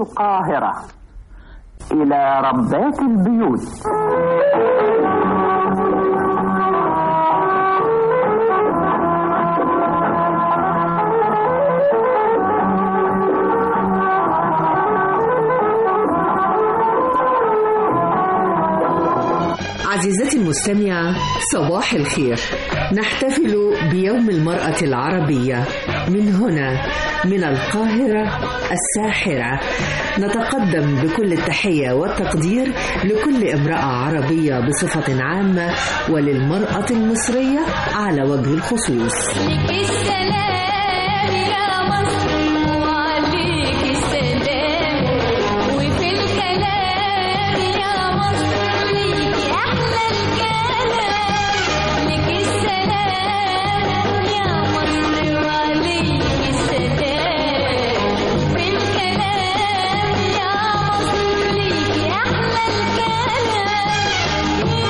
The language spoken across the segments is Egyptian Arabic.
القاهرة إلى ربات البيوت عزيزتي المستمعة صباح الخير نحتفل بيوم المرأة العربية من هنا من القاهرة الساحرة نتقدم بكل التحية والتقدير لكل امرأة عربية بصفة عامة وللمرأة المصرية على وجه الخصوص السلام يا مصر وعليك السلام وفي الكلام يا مصر ليكي أحلى الكلام لك السلام يا مصر وعليك السلام في الكلام يا مصر ليكي أحلى الكلام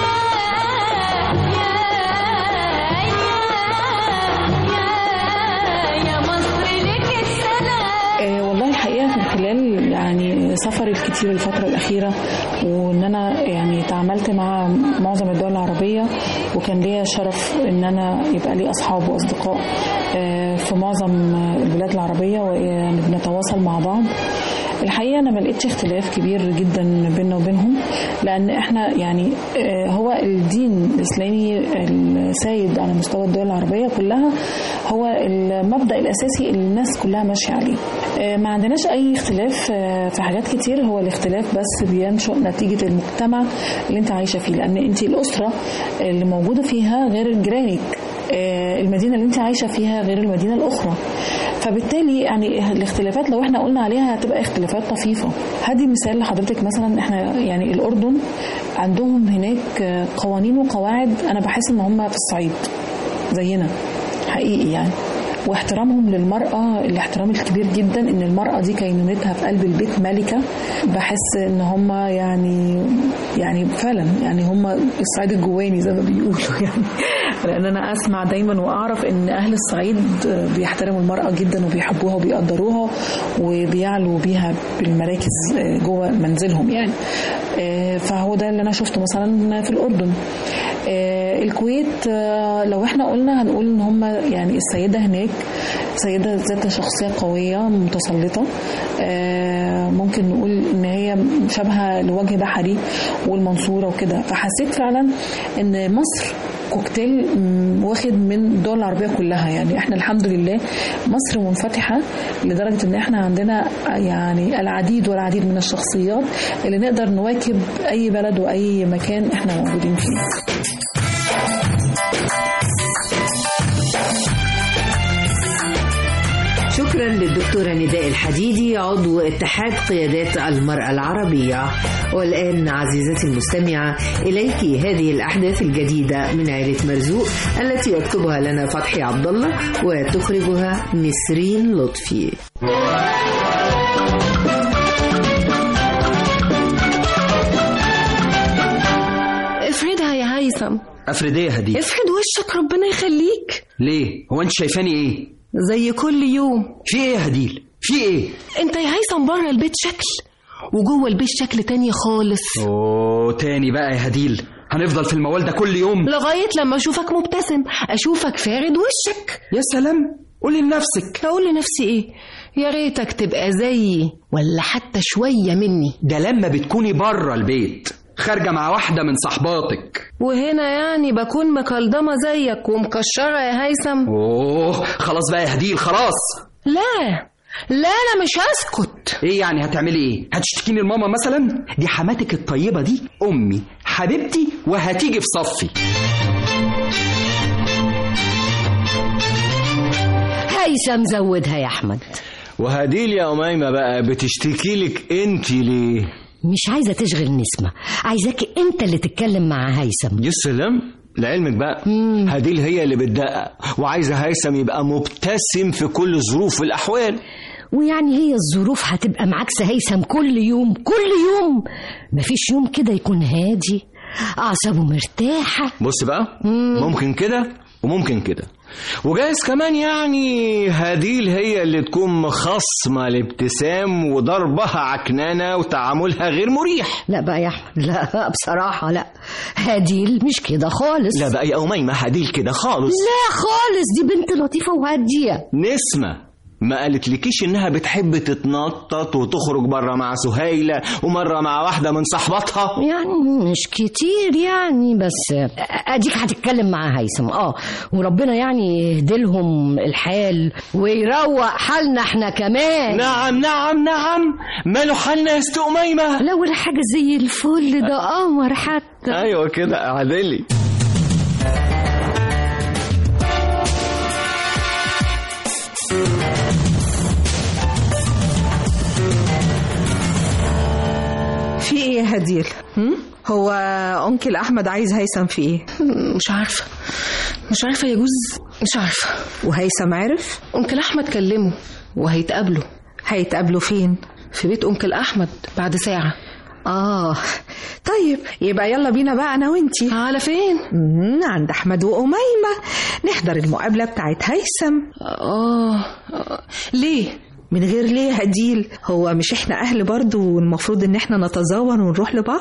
يا مصر لك السلام آه، والله الحقيقة من خلال يعني سفري الكتير الفترة الأخيرة وإن أنا يعني تعاملت مع معظم الدول العربية وكان ليا شرف إن أنا يبقى لي أصحاب وأصدقاء آه، في معظم البلاد العربية ويعني بنتواصل مع بعض الحقيقة أنا ما لقيتش اختلاف كبير جدا بيننا وبينهم لأن إحنا يعني آه، هو الدين الإسلامي السائد على مستوى الدول العربية كلها هو المبدأ الأساسي اللي الناس كلها ماشية عليه آه، ما عندناش أي اختلاف آه، في حاجات كتير هو الاختلاف بس بينشأ نتيجة المجتمع اللي أنت عايشة فيه لأن أنت الأسرة اللي موجودة فيها غير جيرانك آه، المدينة اللي أنت عايشة فيها غير المدينة الأخرى فبالتالي يعني الاختلافات لو احنا قلنا عليها هتبقى اختلافات طفيفة هدي مثال لحضرتك مثلا احنا يعني الأردن عندهم هناك آه، قوانين وقواعد أنا بحس إن هم في الصعيد زينا حقيقي يعني واحترامهم للمرأة الاحترام الكبير جدا ان المرأة دي كينونتها في قلب البيت ملكة بحس ان هم يعني يعني فعلا يعني هم الصعيد الجواني زي ما بيقولوا يعني لان انا اسمع دايما واعرف ان اهل الصعيد بيحترموا المرأة جدا وبيحبوها وبيقدروها وبيعلوا بيها بالمراكز جوه منزلهم يعني آه، فهو ده اللي انا شفته مثلا في الاردن آه، الكويت آه، لو احنا قلنا هنقول ان هم يعني السيده هناك سيده ذات شخصيه قويه متسلطه آه، ممكن نقول ان هي شبه لوجه بحري والمنصوره وكده فحسيت فعلا ان مصر كوكتيل مم، واخد من الدول العربيه كلها يعني احنا الحمد لله مصر منفتحه لدرجه ان احنا عندنا يعني العديد والعديد من الشخصيات اللي نقدر نواكب اي بلد واي مكان احنا موجودين فيه شكرا للدكتورة نداء الحديدي عضو اتحاد قيادات المرأة العربية والآن عزيزتي المستمعة إليك هذه الأحداث الجديدة من عائلة مرزوق التي يكتبها لنا فتحي عبد الله وتخرجها نسرين لطفي افردها يا هيثم افرد ايه يا هديه افرد وشك ربنا يخليك ليه هو انت شايفاني ايه زي كل يوم في ايه يا هديل في ايه انت يا هيثم بره البيت شكل وجوه البيت شكل تاني خالص اوه تاني بقى يا هديل هنفضل في الموال ده كل يوم لغاية لما اشوفك مبتسم اشوفك فارد وشك يا سلام قولي لنفسك اقول لنفسي ايه يا ريتك تبقى زيي ولا حتى شوية مني ده لما بتكوني بره البيت خارجه مع واحده من صحباتك وهنا يعني بكون مكلضمة زيك ومكشرة يا هيثم اوه خلاص بقى يا هديل خلاص لا لا انا مش هسكت ايه يعني هتعملي ايه هتشتكيني لماما مثلا دي حماتك الطيبه دي امي حبيبتي وهتيجي في صفي هيثم زودها يا احمد وهديل يا أميمة بقى بتشتكي لك انت ليه مش عايزه تشغل نسمه عايزاك انت اللي تتكلم مع هيثم يا سلام لعلمك بقى هديل هي اللي بتدقق وعايزه هيثم يبقى مبتسم في كل ظروف والاحوال ويعني هي الظروف هتبقى معاكس هيثم كل يوم كل يوم مفيش يوم كده يكون هادي اعصابه مرتاحه بص بقى ممكن كده وممكن كده وجايز كمان يعني هديل هي اللي تكون مخصمة لابتسام وضربها عكنانة وتعاملها غير مريح لا بقى يا احمد لا بصراحه لا هديل مش كده خالص لا بقى يا أميمة هديل كده خالص لا خالص دي بنت لطيفه وهاديه نسمة ما قالت لكيش انها بتحب تتنطط وتخرج بره مع سهيلة ومرة مع واحدة من صحباتها يعني مش كتير يعني بس اديك هتتكلم مع هيثم اه وربنا يعني يهدلهم الحال ويروق حالنا احنا كمان نعم نعم نعم ماله حالنا يا ست أميمة لا ولا حاجه زي الفل ده قمر حتى ايوه كده اعدلي في ايه يا هديل هم؟ هو انكل احمد عايز هيثم في ايه مش عارفة مش عارفة يجوز مش عارفة وهيثم عرف أنكل أحمد كلمه وهيتقابلوا هيتقابلوا فين في بيت أنكل أحمد بعد ساعة اه طيب يبقى يلا بينا بقى انا وانتي على فين؟ مم، عند احمد واميمه نحضر المقابله بتاعت هيثم آه آه. ليه؟ من غير ليه يا هديل هو مش احنا اهل برضو والمفروض ان احنا نتزاور ونروح لبعض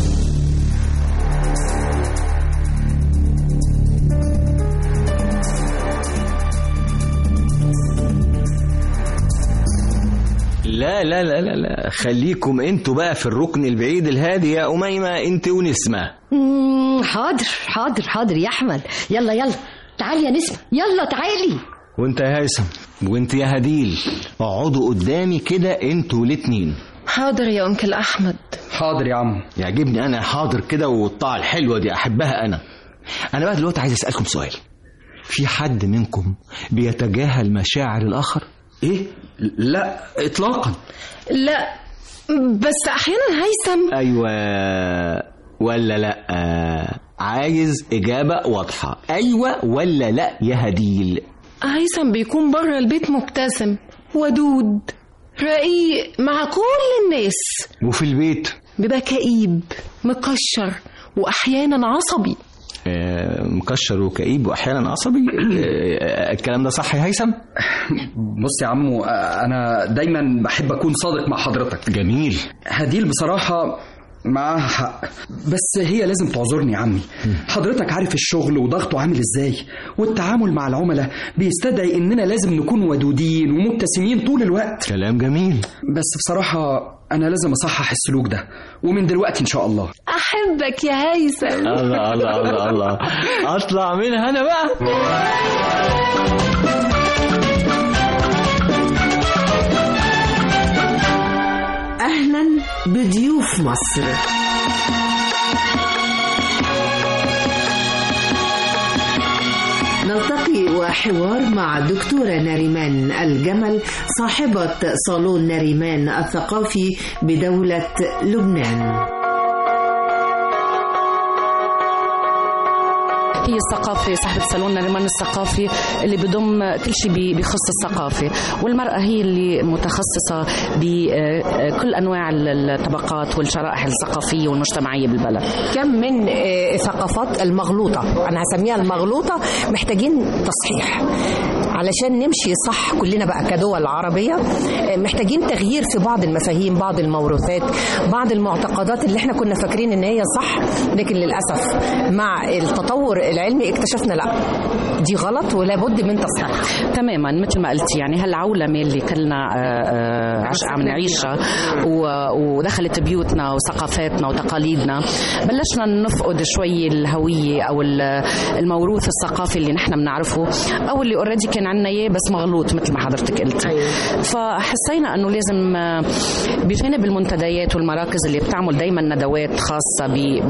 لا لا لا لا لا خليكم انتوا بقى في الركن البعيد الهادي يا أميمة انت ونسمة مم، حاضر حاضر حاضر يا احمد يلا يلا تعالي يا نسمه يلا تعالي وانت يا هيثم وانت يا هديل اقعدوا قدامي كده انتوا الاتنين حاضر يا أنكل أحمد حاضر يا عم يعجبني انا حاضر كده والطاعة الحلوة دي احبها انا انا بقى دلوقتي عايز اسألكم سؤال في حد منكم بيتجاهل مشاعر الاخر ايه لا اطلاقا لا بس أحيانا هيثم ايوه ولا لا عايز اجابة واضحة ايوه ولا لا يا هديل هيثم بيكون بره البيت مبتسم ودود رقيق مع كل الناس وفي البيت بيبقى كئيب مكشر وأحيانا عصبي آه، مكشر وكئيب واحيانا عصبي آه، الكلام ده صح يا هيثم بص يا عمو انا دايما بحب اكون صادق مع حضرتك جميل هديل بصراحة معاها حق بس هي لازم تعذرني يا عمي حضرتك عارف الشغل وضغطه عامل ازاي والتعامل مع العملاء بيستدعي اننا لازم نكون ودودين ومبتسمين طول الوقت كلام جميل بس بصراحة انا لازم اصحح السلوك ده ومن دلوقتي ان شاء الله أحبك يا هيثم الله الله الله الله اطلع منها انا بقى أهلا بضيوف مصر نلتقي وحوار مع الدكتورة ناريمان الجمل صاحبة صالون ناريمان الثقافي بدولة لبنان هي الثقافة صاحبة صالون نريمان الثقافي اللي بضم كل شيء بي- بيخص الثقافة والمرأة هي اللي متخصصة بكل أنواع الطبقات والشرائح الثقافية والمجتمعية بالبلد كم من آه، ثقافات المغلوطة أنا هسميها المغلوطة محتاجين تصحيح علشان نمشي صح كلنا بقى كدول عربية آه، محتاجين تغيير في بعض المفاهيم بعض الموروثات بعض المعتقدات اللي احنا كنا فاكرين ان هي صح لكن للأسف مع التطور العلمي اكتشفنا لا دي غلط ولا بد من تصحيحها تماما مثل ما قلتي يعني هالعولمه اللي كلنا آه، آه، عش- عم نعيشها و- ودخلت بيوتنا وثقافاتنا وتقاليدنا بلشنا نفقد شوي الهويه او ال- الموروث الثقافي اللي نحن بنعرفه او اللي اوريدي كان عندنا اياه بس مغلوط مثل ما حضرتك قلتي فحسينا انه لازم آه، بجانب المنتديات والمراكز اللي بتعمل دائما ندوات خاصه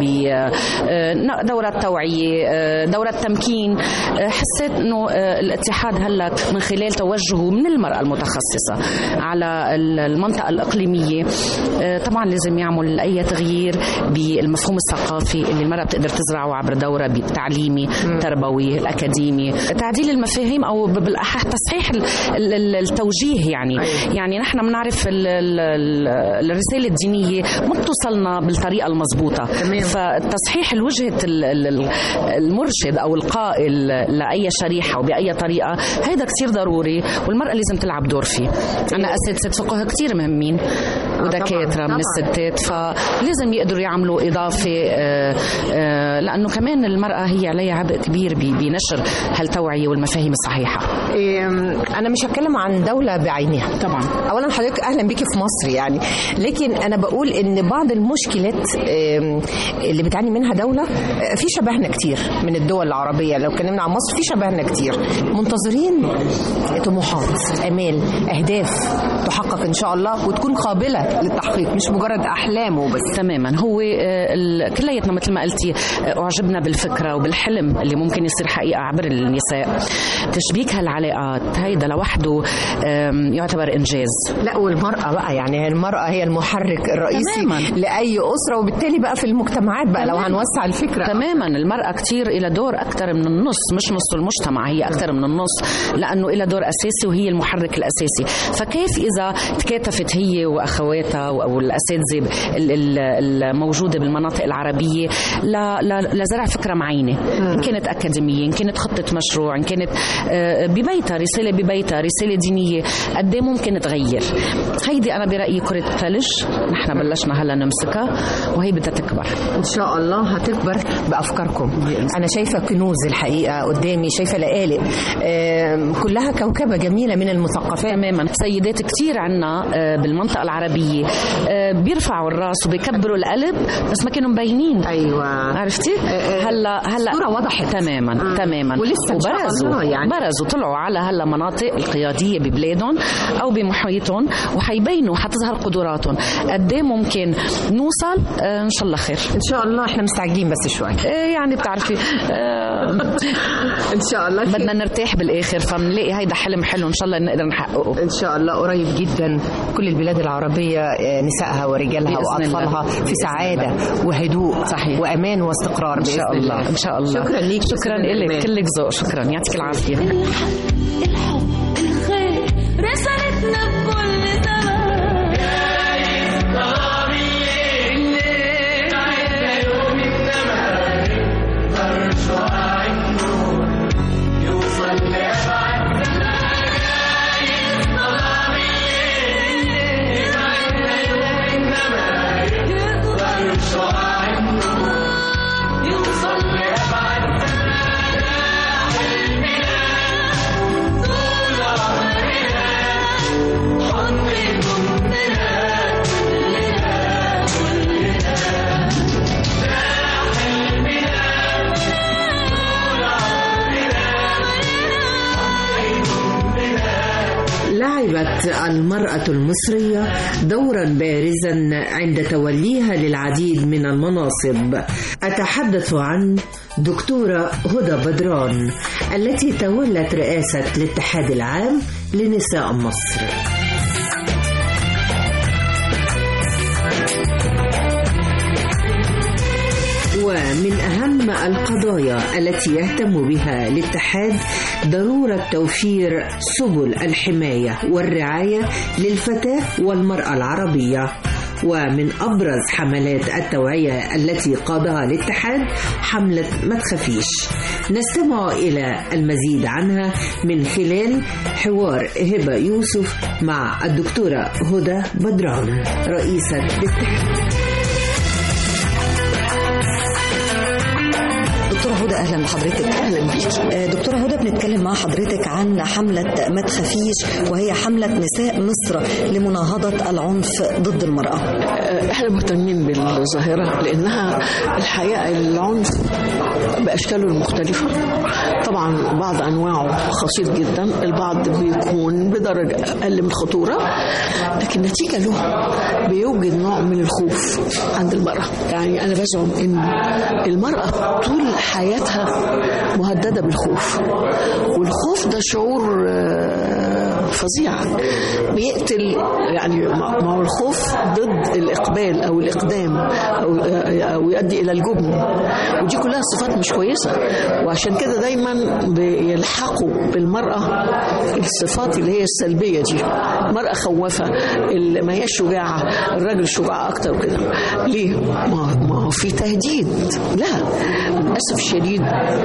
بدورات توعيه آه، دورات تمكين آه، حسيت انه آه، الاتحاد هلا من خلال توجهه من المراه المتخصصه على ال- المنطقه الاقليميه آه، طبعا لازم يعمل اي تغيير بالمفهوم الثقافي اللي المراه بتقدر تزرعه عبر دوره تعليمي تربوي الاكاديمي تعديل المفاهيم او ب- بالاحرى تصحيح ال- ال- ال- التوجيه يعني يعني نحن بنعرف ال- ال- ال- الرساله الدينيه ما بتوصلنا بالطريقه المضبوطه فتصحيح الوجهه ال- ال- ال- المرشد او القائل لاي شريحه وباي طريقه هيدا كثير ضروري والمراه لازم تلعب دور فيه عندنا اساتذه فقه كثير مهمين ودكاتره من الستات فلازم يقدروا يعملوا اضافه آه، آه، لانه كمان المراه هي عليها عبء كبير ب- بنشر هالتوعيه والمفاهيم الصحيحه إيه، انا مش هتكلم عن دوله بعينها طبعا اولا حضرتك اهلا بيكي في مصر يعني لكن انا بقول ان بعض المشكلات إيه، اللي بتعاني منها دوله آه، في شبهنا كتير من الدول العربيه لو اتكلمنا عن مصر في شبهنا كتير منتظرين طموحات امال اهداف تحقق ان شاء الله وتكون قابله للتحقيق مش مجرد احلام وبس تماما هو آه، ال- كلياتنا مثل ما قلتي آه، اعجبنا بالفكره وبالحلم اللي ممكن يصير حقيقه عبر النساء تشبيك هالعلاقات هيدا لوحده آم، يعتبر انجاز لا والمرأة بقى يعني المرأة هي المحرك الرئيسي تماماً. لأي أسرة وبالتالي بقى في المجتمعات بقى لو تماماً. هنوسع الفكرة تماما المرأة كتير إلى دور أكثر من النص مش نص المجتمع هي أكثر من النص لأنه إلى دور أساسي وهي المحرك الأساسي فكيف إذا تكاتفت هي وأخواتها أو الأساتذة ال- ال- الموجودة بالمناطق العربية ل- ل- لزرع فكرة معينة إن كانت أكاديمية إن كانت خطة مشروع إن كانت آه، ببيتها رسالة ببيتها رسالة دينية قد إيه ممكن تغير هيدي أنا برأيي كرة ثلج نحن بلشنا هلا نمسكها وهي بدها تكبر إن شاء الله هتكبر بأفكاركم أنا شايفة كنوز الحقيقة قدامي شايفة لقالق آم، كلها كوكبة جميلة من المثقفات تماما سيدات كتير عنا آه، بالمنطقة العربية آه، بيرفعوا الراس وبيكبروا القلب بس ما كانوا مبينين أيوة عرفتي هلا هلا الصورة وضحت تماما تماما ولسه إن شاء وبرزوا الله يعني. برزوا طلعوا على هلا مناطق القيادية ببلادهم أو بمحيطهم وحيبينوا حتظهر قدراتهم قد إيه ممكن نوصل آه، إن شاء الله خير إن شاء الله إحنا مستعجلين بس شوي آه، يعني بتعرفي آه، إن شاء الله خير. بدنا نرتاح بالآخر فبنلاقي هيدا حلم حلو إن شاء الله نقدر نحققه إن شاء الله قريب جدا كل البلاد العربية آه، نسائها ورجالها بإذن الله. وأطفالها في بإذن سعادة الله. وهدوء صحيح. وأمان واستقرار ان بإذن شاء الله ان شاء الله شكرا ليك شكرا لك كلك ذوق شكرا يعطيك العافيه الخير رسالتنا بكل زمان لعبت المرأة المصرية دورا بارزا عند توليها للعديد من المناصب أتحدث عن دكتورة هدى بدران التي تولت رئاسة الاتحاد العام لنساء مصر ومن أهم القضايا التي يهتم بها الاتحاد ضرورة توفير سبل الحماية والرعاية للفتاة والمرأة العربية ومن أبرز حملات التوعية التي قادها الاتحاد حملة ما تخافيش نستمع إلى المزيد عنها من خلال حوار هبة يوسف مع الدكتورة هدى بدران رئيسة الاتحاد دكتورة هدى أهلا بحضرتك أهلا بيك دكتورة هدى بنتكلم مع حضرتك عن حملة ما تخافيش وهي حملة نساء مصر لمناهضة العنف ضد المرأة احنا مهتمين بالظاهرة لأنها الحقيقة العنف بأشكاله المختلفة طبعا بعض أنواعه خطير جدا البعض بيكون بدرجة أقل من الخطورة لكن نتيجة له بيوجد نوع من الخوف عند المرأة يعني أنا بزعم إن المرأة طول حياتها مهددة بالخوف والخوف ده شعور آه، فظيع بيقتل يعني ما ما هو الخوف ضد الإقبال أو الإقدام أو أو يؤدي إلى الجبن ودي كلها صفات مش كويسة وعشان كده دايما بيلحقوا بالمرأة الصفات اللي هي السلبية دي المرأة خوافة اللي ما هي شجاعة الراجل شجاع أكتر وكده ليه؟ ما ما هو في تهديد لا للأسف الشديد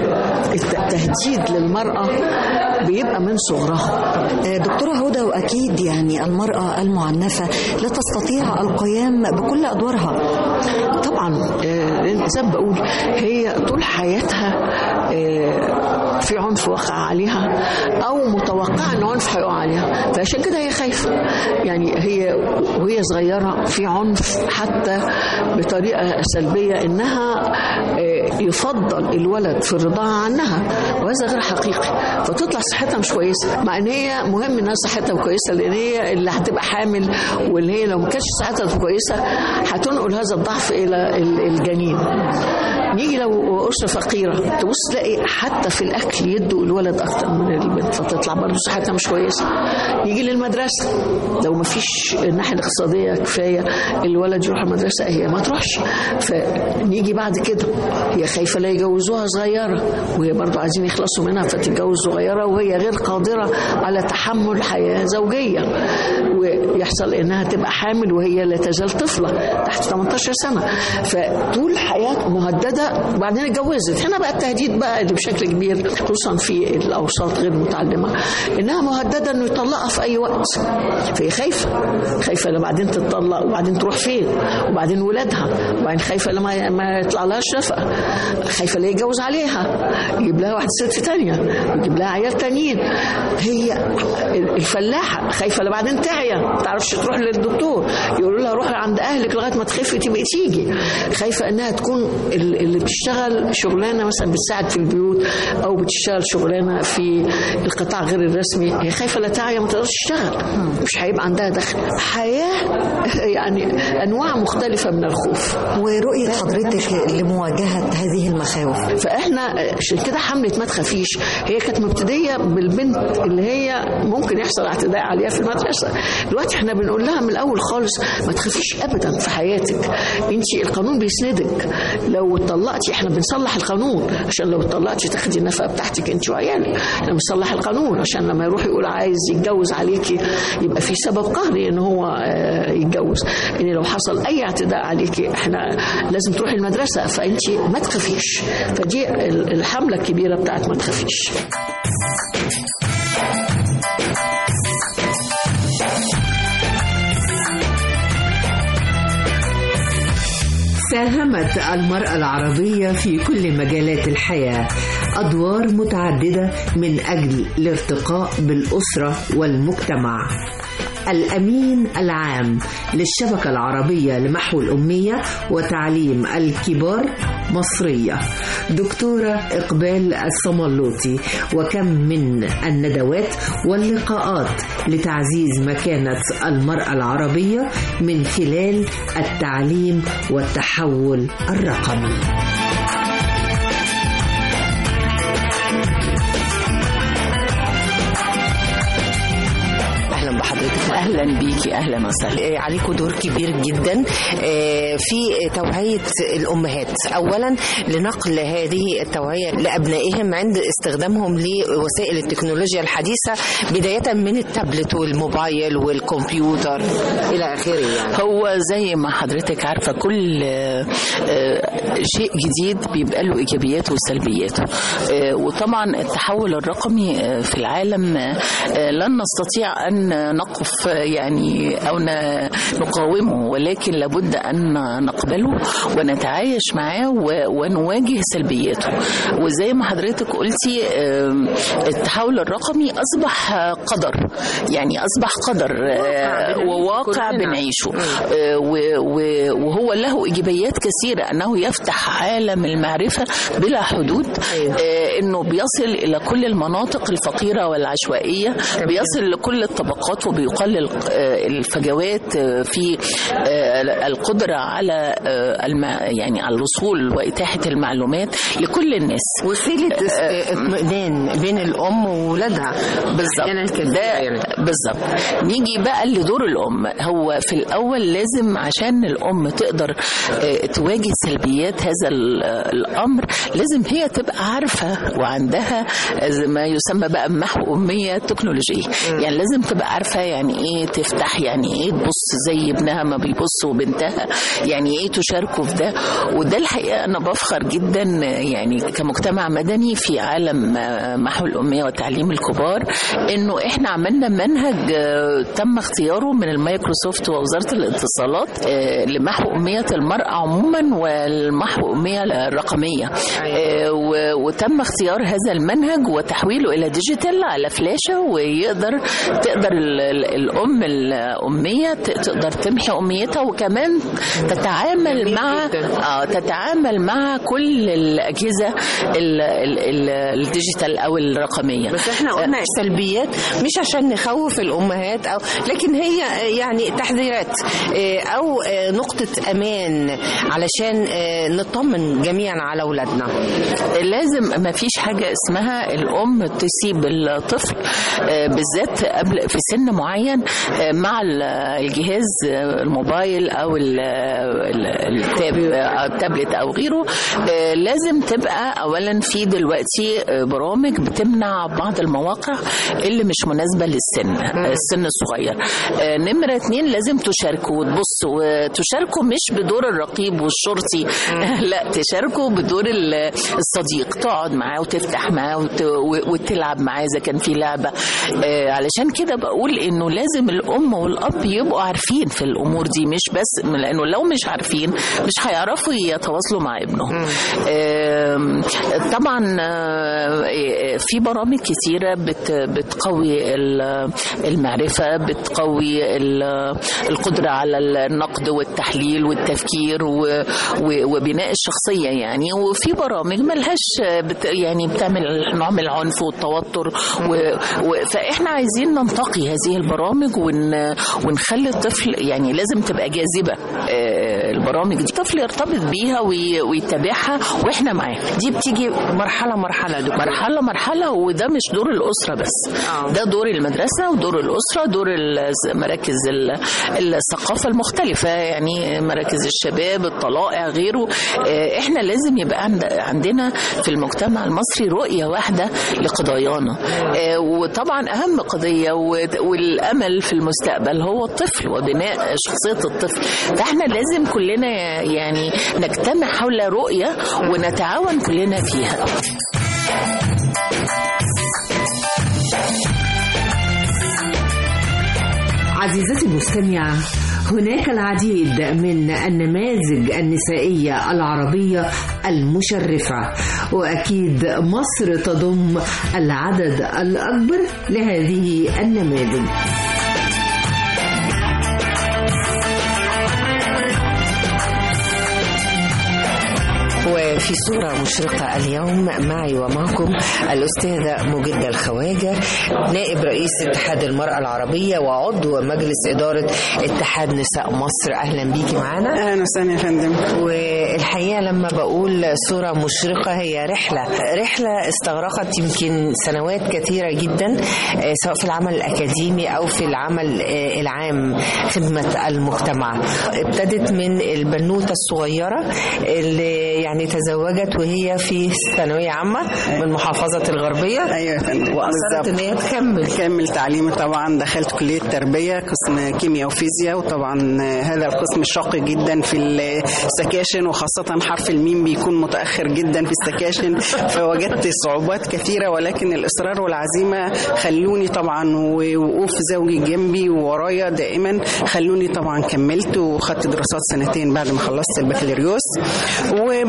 التهديد للمرأة بيبقى من صغرها آه، دكتورة هدى وأكيد يعني المرأة المعنفة لا تستطيع القيام بكل أدوارها طبعا آه، زي ما بقول هي طول حياتها آه، في عنف وقع عليها او متوقعه ان عنف هيقع عليها فعشان كده هي خايفه يعني هي وهي صغيره في عنف حتى بطريقه سلبيه انها آه، يفضل الولد في الرضاعه عنها وهذا غير حقيقي فتطلع صحتها مش كويسه مع ان هي مهم انها صحتها كويسه لان هي اللي هتبقى حامل واللي هي لو ما كانتش صحتها كويسه هتنقل هذا الضعف الى ال- الجنين نيجي لو أسرة فقيرة تبص تلاقي حتى في الأكل يدوا الولد أكتر من البنت فتطلع برضه صحتها مش كويسة نيجي للمدرسة لو ما فيش الناحية الاقتصادية كفاية الولد يروح المدرسة هي ما تروحش فنيجي بعد كده هي خايفة لا يجوزوها صغيرة وهي برضه عايزين يخلصوا منها فتتجوز صغيرة وهي غير قادرة على تحمل حياة زوجية ويحصل انها تبقى حامل وهي لا تزال طفله تحت 18 سنه فطول حياه مهدده وبعدين اتجوزت هنا بقى التهديد بقى اللي بشكل كبير خصوصا في الاوساط غير المتعلمه انها مهدده انه يطلقها في اي وقت فهي خايفه خايفه لما بعدين تتطلق وبعدين تروح فين وبعدين ولادها وبعدين خايفه لما ما يطلع لها شفقه خايفه لا يتجوز عليها يجيب لها واحده ست تانية يجيب لها عيال تانيين هي الفلاحه خايفه لا بعدين تعيا ما تعرفش تروح للدكتور يقولوا لها روحي عند اهلك لغايه ما تخفي تبقي تيجي خايفه انها تكون ال- اللي بتشتغل شغلانه مثلا بتساعد في البيوت او بتشتغل شغلانه في القطاع غير الرسمي هي خايفه لا تعيا ما تقدرش تشتغل مش هيبقى عندها دخل حياه يعني انواع مختلفه من الخوف ورؤية حضرتك لمواجهة هذه المخاوف فاحنا عشان كده حمله ما تخافيش هي كانت مبتديه بالبنت اللي هي ممكن يحصل اعتداء عليها في المدرسه دلوقتي احنا بنقول لها من الاول خالص ما تخافيش ابدا في حياتك انت القانون بيسندك لو اتطلقتي احنا بنصلح القانون عشان لو اتطلقتي تاخدي النفقه بتاعتك انت وعيالك احنا بنصلح القانون عشان لما يروح يقول عايز يتجوز عليكي يبقى في سبب قهري ان هو آه، يتجوز ان لو حصل اي اعتداء عليكي احنا لازم تروحي المدرسه فانت ما تخافيش فدي ال- الحمله الكبيره بتاعت ما تخافيش ساهمت المرأة العربية في كل مجالات الحياة أدوار متعددة من أجل الارتقاء بالأسرة والمجتمع الأمين العام للشبكة العربية لمحو الأمية وتعليم الكبار مصرية دكتورة إقبال الصملوطي وكم من الندوات واللقاءات لتعزيز مكانة المرأة العربية من خلال التعليم والتحول الرقمي اهلا بحضرتك اهلا بيكي اهلا وسهلا عليكم دور كبير جدا آه، في توعيه الامهات اولا لنقل هذه التوعيه لابنائهم عند استخدامهم لوسائل التكنولوجيا الحديثه بدايه من التابلت والموبايل والكمبيوتر الى اخره يعني هو زي ما حضرتك عارفة كل آه، آه، شيء جديد بيبقى له إيجابياته وسلبياته آه، وطبعا التحول الرقمي آه، في العالم آه، لن نستطيع أن نقف آه، يعني أو ن- نقاومه ولكن لابد أن نقبله ونتعايش معاه و- ونواجه سلبياته وزي ما حضرتك قلتي آه، التحول الرقمي أصبح آه، قدر يعني أصبح قدر آه، وواقع كلنا. بنعيشه آه، و- و- آه، وهو له إيجابيات كثيرة أنه يفتح عالم المعرفة بلا حدود آه، أنه بيصل إلى كل المناطق الفقيرة والعشوائية بيصل لكل الطبقات وبيقلل آه، الفجوات آه، في آه، القدرة على آه، الم... يعني على الوصول وإتاحة المعلومات لكل الناس وسيلة است- اطمئنان بين الأم وولادها بالظبط ده بالظبط نيجي بقى لدور الام هو في الاول لازم عشان الام تقدر آه، تواجه سلبيات هذا ال- الامر لازم هي تبقى عارفه وعندها زي ما يسمى بقى محو اميه تكنولوجيه يعني لازم تبقى عارفه يعني ايه تفتح يعني ايه تبص زي ابنها ما بيبص وبنتها يعني ايه تشاركوا في ده وده الحقيقه انا بفخر جدا يعني كمجتمع مدني في عالم آه، محو الاميه وتعليم الكبار انه احنا عملنا منهج آه، تم اختياره من المايكروسوفت ووزاره الاتصالات آه، لمحو اميه المراه عموما والمحو اميه الرقميه آه، و- وتم اختيار هذا المنهج وتحويله الى ديجيتال على فلاشه ويقدر تقدر ال- ال- الام الاميه ت- تقدر تمحي اميتها وكمان تتعامل مع اه تتعامل مع كل الاجهزه ال- ال- ال- الديجيتال او الرقميه بس احنا قلنا سلبيات مش عشان نخوف الامهات او لكن هي يعني تحذيرات اه، او اه، نقطة امان علشان اه، نطمن جميعا على اولادنا لازم ما فيش حاجة اسمها الأم تسيب الطفل آه، بالذات قبل في سن معين آه، مع ال- الجهاز آه، الموبايل أو ال- ال- التاب آه، التابلت أو غيره آه، لازم تبقى أولا في دلوقتي آه، برامج بتمنع بعض المواقع اللي مش مناسبة للسن آه، السن الصغير آه، نمرة اتنين لازم تشاركوا وتبصوا وتشاركوا مش بدور الرقيب والشرطي لا تشاركوا بدور ال- الصديق تقعد معاه وتفتح معاه وت- و- وتلعب معاه اذا كان في لعبه آه، علشان كده بقول انه لازم الام والاب يبقوا عارفين في الامور دي مش بس لانه لو مش عارفين مش هيعرفوا يتواصلوا مع ابنهم آم، طبعا آه، في برامج كتيره بت- بتقوي ال- المعرفه بتقوي ال- القدره على النقد والتحليل والتفكير و- و- وبناء الشخصيه يعني وفي برامج ملهاش بت يعني بتعمل نوع من العنف والتوتر و و فاحنا عايزين ننتقي هذه البرامج ون ونخلي الطفل يعني لازم تبقى جاذبه آه، البرامج دي الطفل يرتبط بيها وي- ويتابعها واحنا معاه دي بتيجي مرحله مرحله دكتور. مرحله مرحله وده مش دور الاسره بس ده دور المدرسه ودور الاسره دور ال- مراكز ال- الثقافه المختلفه يعني مراكز الشباب الطلائع غيره آه، احنا لازم يبقى عند عندنا في المجتمع المصري رؤيه واحده لقضايانا آه، وطبعا اهم قضيه و- والامل في المستقبل هو الطفل وبناء شخصيه الطفل فاحنا لازم كلنا يعني نجتمع حول رؤيه ونتعاون كلنا فيها عزيزتي المستمعة هناك العديد من النماذج النسائية العربية المشرفة وأكيد مصر تضم العدد الأكبر لهذه النماذج وفي صورة مشرقة اليوم معي ومعكم الأستاذة مجدة الخواجة نائب رئيس اتحاد المرأة العربية وعضو مجلس إدارة اتحاد نساء مصر أهلا بيكي معانا أهلا وسهلا يا فندم والحقيقة لما بقول صورة مشرقة هي رحلة رحلة استغرقت يمكن سنوات كثيرة جدا آه، سواء في العمل الأكاديمي أو في العمل آه، العام خدمة المجتمع ابتدت من البنوتة الصغيرة اللي يعني تزوجت وهي في ثانوية عامة من محافظة الغربية ايوه يا فندم وأصرت إن هي تكمل تكمل تعليمي طبعا دخلت كلية تربية قسم كيمياء وفيزياء وطبعا هذا القسم شاق جدا في السكاشن وخاصة حرف الميم بيكون متأخر جدا في السكاشن فوجدت صعوبات كثيرة ولكن الإصرار والعزيمة خلوني طبعا ووقوف زوجي جنبي وورايا دائما خلوني طبعا كملت وخدت دراسات سنتين بعد ما خلصت البكالوريوس وبديت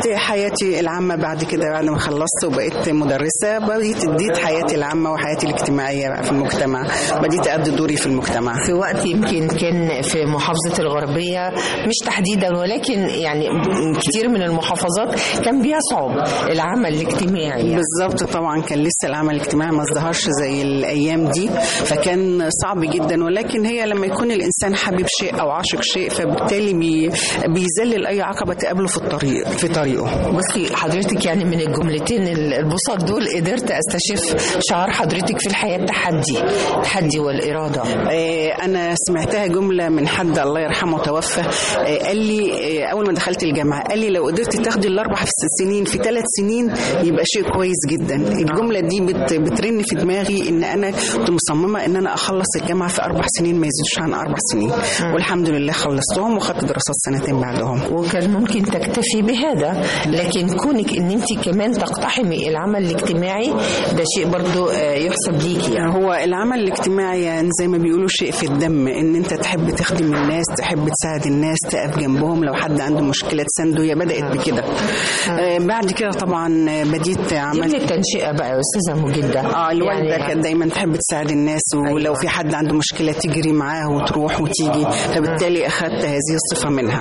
حياتي العامة بعد كده بعد ما خلصت وبقيت مدرسة بديت اديت حياتي العامة وحياتي الاجتماعية بقى في المجتمع بديت أدي دوري في المجتمع في وقت يمكن كان في محافظة الغربية مش تحديدا ولكن يعني كتير من المحافظات كان بيصعب العمل الاجتماعي يعني. بالظبط طبعا كان لسه العمل الاجتماعي ما ازدهرش زي الايام دي فكان صعب جدا ولكن هي لما يكون الانسان حابب شيء او عاشق شيء فبالتالي بي بيذلل اي عقبه تقابله في الطريق في طريقه بصي حضرتك يعني من الجملتين البساط دول قدرت استشف شعار حضرتك في الحياه التحدي التحدي والاراده آه، انا سمعتها جمله من حد الله يرحمه توفى آه، قال لي آه، اول ما دخلت الجامعه قال لي لو قدرت تاخدي الاربع سنين في ثلاث سنين يبقى شيء كويس جدا الجمله دي بت بترن في دماغي ان انا كنت مصممه ان انا اخلص الجامعه في اربع سنين ما يزيدوش عن اربع سنين والحمد لله خلصتهم وخدت دراسات سنتين بعدهم وكان ممكن تكتفي بهذا لكن كونك ان انت كمان تقتحمي العمل الاجتماعي ده شيء برضو آه، يحسب ليكي يعني هو العمل الاجتماعي يعني زي ما بيقولوا شيء في الدم ان انت تحب تخدم الناس تحب تساعد الناس تقف جنبهم لو حد عنده مشكله تسنده هي بدات بكده آه، بعد كده طبعا آه، بديت عملت التنشئه بقى يا استاذه مجده اه الوالده يعني- كانت دايما تحب تساعد الناس ولو في حد عنده مشكله تجري معاه وتروح وتيجي فبالتالي اخذت هذه الصفه منها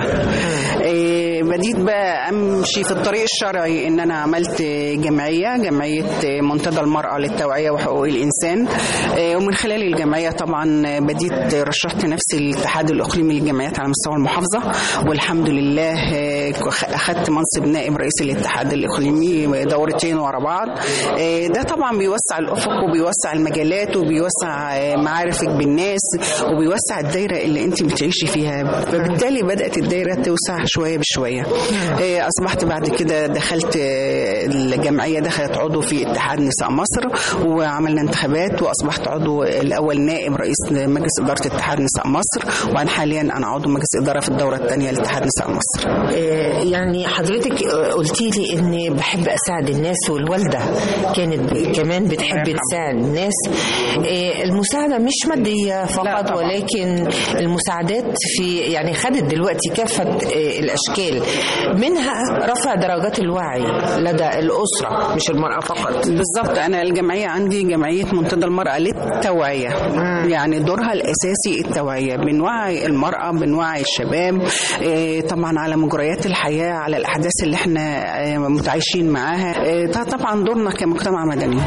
آه، بديت بقى امشي في الطريق الشرعي ان انا عملت جمعيه جمعيه منتدى المراه للتوعيه وحقوق الانسان آه، ومن خلال الجمعيه طبعا بديت رشحت نفسي للاتحاد الاقليمي للجمعيات على مستوى المحافظه والحمد لله آه، اخذت منصب نائب رئيس الاتحاد الاقليمي دورتين ورا بعض آه، ده طبعا بيوسع الافق وبيوسع المجالات وبيوسع آه، معارفك بالناس وبيوسع الدايره اللي انت بتعيشي فيها فبالتالي بدات الدايره توسع شويه بشويه آه، اصبحت بعد كده دخلت آه، الجمعيه دخلت عضو في اتحاد نساء مصر وعملنا انتخابات واصبحت عضو الاول نائب رئيس مجلس اداره اتحاد نساء مصر وأنا حاليا انا عضو مجلس اداره في الدوره الثانيه لاتحاد نساء مصر آه، يعني حضرتك آه، قلتي لي اني بحب اساعد الناس والوالده كانت ب- كمان بتحب تساعد الناس آه، المساعده مش ماديه فقط ولكن المساعدات في يعني خدت دلوقتي كافه آه، الاشكال منها رفع درجات الوعي لدى الاسره مش المراه فقط بالظبط انا الجمعيه عندي جمعيه منتدى المراه للتوعيه يعني دورها الاساسي التوعيه بنوعي المراه بنوعي الشباب آه، طبعا على مجريات الحياه على الاحداث اللي احنا آه، متعايشين معاها آه، ده طبعا دورنا كمجتمع مدني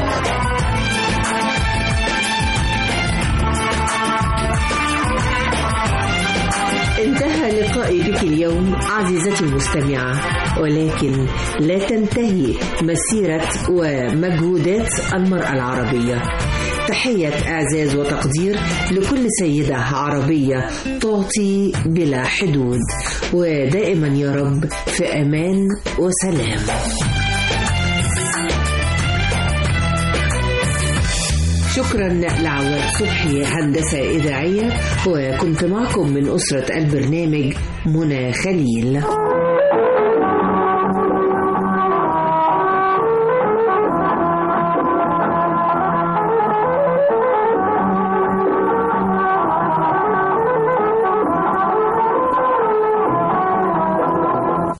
انتهى لقائي بك اليوم عزيزتي المستمعة ولكن لا تنتهي مسيرة ومجهودات المرأة العربية تحية إعزاز وتقدير لكل سيدة عربية تعطي بلا حدود ودائما يا رب في أمان وسلام شكرا لعواد صبحي هندسة إذاعية وكنت معكم من أسرة البرنامج منى خليل